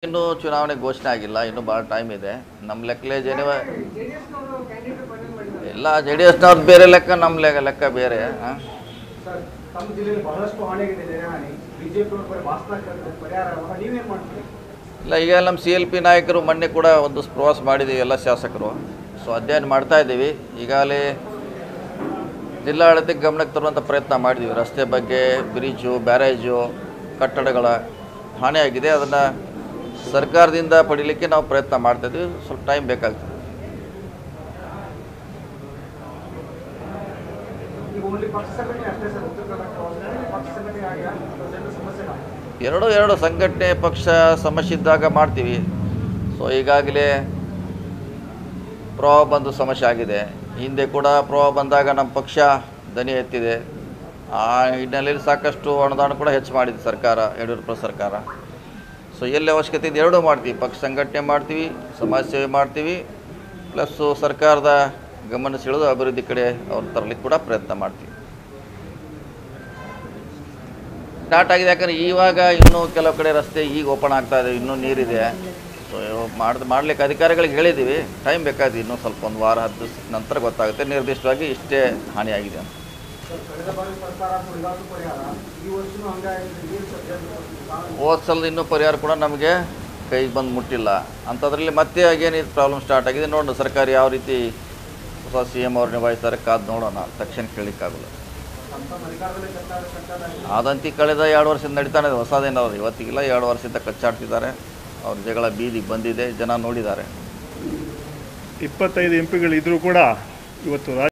ಇನ್ನೂ ಚುನಾವಣೆ ಘೋಷಣೆ ಆಗಿಲ್ಲ ಇನ್ನೂ ಭಾಳ ಟೈಮ್ ಇದೆ ನಮ್ಮ ಲೆಕ್ಕಲೇ ಜನಿವ ಎಲ್ಲ ಜೆ ಡಿ ಎಸ್ನವ್ರದ್ದು ಬೇರೆ ಲೆಕ್ಕ ನಮ್ಮ ಲೆಕ್ಕ ಲೆಕ್ಕ ಬೇರೆ ಹಾಂ ಸರ್ ತಮ್ಮ ಜಿಲ್ಲೆಯಲ್ಲಿ ಬಹಳಷ್ಟು ಹಾನಿಯಾಗಿದೆ ನೆರೆ ಹಾನಿ ಬಿಜೆಪಿ ಬರೀ ಭಾಷಣ ಪರಿಹಾರ ನೀವೇನು ಮಾಡ್ತೀರಿ ಇಲ್ಲ ಈಗ ನಮ್ಮ ಸಿ ಎಲ್ ಪಿ ನಾಯಕರು ಮೊನ್ನೆ ಕೂಡ ಒಂದು ಪ್ರವಾಸ ಮಾಡಿದ್ದೀವಿ ಎಲ್ಲ ಶಾಸಕರು ಸೊ ಅಧ್ಯಯನ ಮಾಡ್ತಾ ಇದ್ದೀವಿ ಈಗಾಗಲೇ ಜಿಲ್ಲಾಡಳಿತಕ್ಕೆ ಗಮನಕ್ಕೆ ತರುವಂಥ ಪ್ರಯತ್ನ ಮಾಡಿದ್ದೀವಿ ರಸ್ತೆ ಬಗ್ಗೆ ಬ್ರಿಡ್ಜು ಬ್ಯಾರೇಜು ಕಟ್ಟಡಗಳ ಹಾನಿಯಾಗಿದೆ ಅದನ್ನು ಸರ್ಕಾರದಿಂದ ಪಡೀಲಿಕ್ಕೆ ನಾವು ಪ್ರಯತ್ನ ಮಾಡ್ತಾ ಇದ್ದೀವಿ ಸ್ವಲ್ಪ ಟೈಮ್ ಬೇಕಾಗ್ತದೆ ಈಗ ಓನ್ಲಿ ಪಕ್ಷ ಸಂಘಟನೆ ಅಷ್ಟೇ ಸರ್ ಉತ್ತರ ಕರ್ನಾಟಕ ಒಳಗಡೆ ಪಕ್ಷ ಸಂಘಟನೆ ಆಗಿ ಜನರ ಸಮಸ್ಯೆ ಇಲ್ಲ. ಎರಡು ಎರಡು ಸಂಘಟನೆ ಪಕ್ಷ ಸಮಸ್ಯೆ ಇದ್ದಾಗ ಮಾಡ್ತೀವಿ ಸೊ ಈಗಾಗಲೇ ಪ್ರವಾಹ ಬಂದು ಸಮಸ್ಯೆ ಆಗಿದೆ ಹಿಂದೆ ಕೂಡ ಪ್ರವಾಹ ಬಂದಾಗ ನಮ್ಮ ಪಕ್ಷ ದನಿ ಎತ್ತಿದೆ ಆ ಹಿನ್ನೆಲೆಯಲ್ಲಿ ಸಾಕಷ್ಟು ಅನುದಾನ ಕೂಡ ಹೆಚ್ಚು ಮಾಡಿದೆ ಸರ್ಕಾರ ಯಡಿಯೂರಪ್ಪ ಸರ್ಕಾರ ಸೊ ಎಲ್ಲಿ ಅವಶ್ಯಕತೆ ಇದೆ ಎರಡೂ ಮಾಡ್ತೀವಿ ಪಕ್ಷ ಸಂಘಟನೆ ಮಾಡ್ತೀವಿ ಸಮಾಜ ಸೇವೆ ಮಾಡ್ತೀವಿ ಪ್ಲಸ್ಸು ಸರ್ಕಾರದ ಗಮನ ಸೆಳೆದು ಅಭಿವೃದ್ಧಿ ಕಡೆ ಅವ್ರು ತರಲಿಕ್ಕೆ ಕೂಡ ಪ್ರಯತ್ನ ಮಾಡ್ತೀವಿ ಸ್ಟಾರ್ಟ್ ಆಗಿದೆ ಯಾಕಂದರೆ ಇವಾಗ ಇನ್ನೂ ಕೆಲವು ಕಡೆ ರಸ್ತೆ ಈಗ ಓಪನ್ ಆಗ್ತಾ ಇದೆ ಇನ್ನೂ ನೀರಿದೆ ಸೊ ಮಾಡಿ ಮಾಡ್ಲಿಕ್ಕೆ ಅಧಿಕಾರಿಗಳಿಗೆ ಹೇಳಿದ್ದೀವಿ ಟೈಮ್ ಬೇಕಾಗಿದೆ ಇನ್ನೂ ಸ್ವಲ್ಪ ಒಂದು ವಾರ ಹತ್ತು ದಿವ್ಸದ ನಂತರ ಗೊತ್ತಾಗುತ್ತೆ ನಿರ್ದಿಷ್ಟವಾಗಿ ಇಷ್ಟೇ ಹಾನಿಯಾಗಿದೆ ಅಂತ ಸರ್ ಕಳೆದ ಬಾರಿ ಸರ್ಕಾರ ಕೊಡಲಾದ ಪರಿಹಾರ ಈ ವರ್ಷನೂ ಹಂಗಾಗಿದೆ ಏನು ಸರ್ ಜನರು ಹೋದ ಸಲದ ಇನ್ನೂ ಪರಿಹಾರ ಕೂಡ ನಮಗೆ ಕೈಗೆ ಬಂದು ಮುಟ್ಟಿಲ್ಲ ಅಂಥದ್ರಲ್ಲಿ ಮತ್ತೆ ಆಗೇನು ಇದು ಪ್ರಾಬ್ಲಮ್ ಸ್ಟಾರ್ಟ್ ಆಗಿದೆ ನೋಡೋಣ ಸರ್ಕಾರ ಯಾವ ರೀತಿ ಹೊಸ ಸಿ ಎಮ್ ಅವ್ರು ನಿಭಾಯಿಸ್ತಾರೆ ಕಾದು ನೋಡೋಣ ತಕ್ಷಣ ಕೇಳಲಿಕ್ಕಾಗಲ್ಲ ತಮ್ಮ ಅಧಿಕಾರದಲ್ಲಿ ಸರ್ಕಾರ ಸರ್ಕಾರ ಆದಂತಿ ಕಳೆದ ಎರಡು ವರ್ಷದಿಂದ ನಡೀತಾನೆ ಇದೆ ಹೊಸದೇನು ಅವ್ರು ಇವತ್ತಿಗಿಲ್ಲ ಎರಡು ವರ್ಷದಿಂದ ಕಚ್ಚಾಡ್ತಿದ್ದಾರೆ ಅವ್ರ ಜಗಳ ಬೀದಿಗೆ ಬಂದಿದೆ ಜನ ನೋಡಿದ್ದಾರೆ ಇಪ್ಪತ್ತೈದು ಎಂ ಪಿಗಳಿದ್ರೂ ಕೂಡ ಇವತ್ತು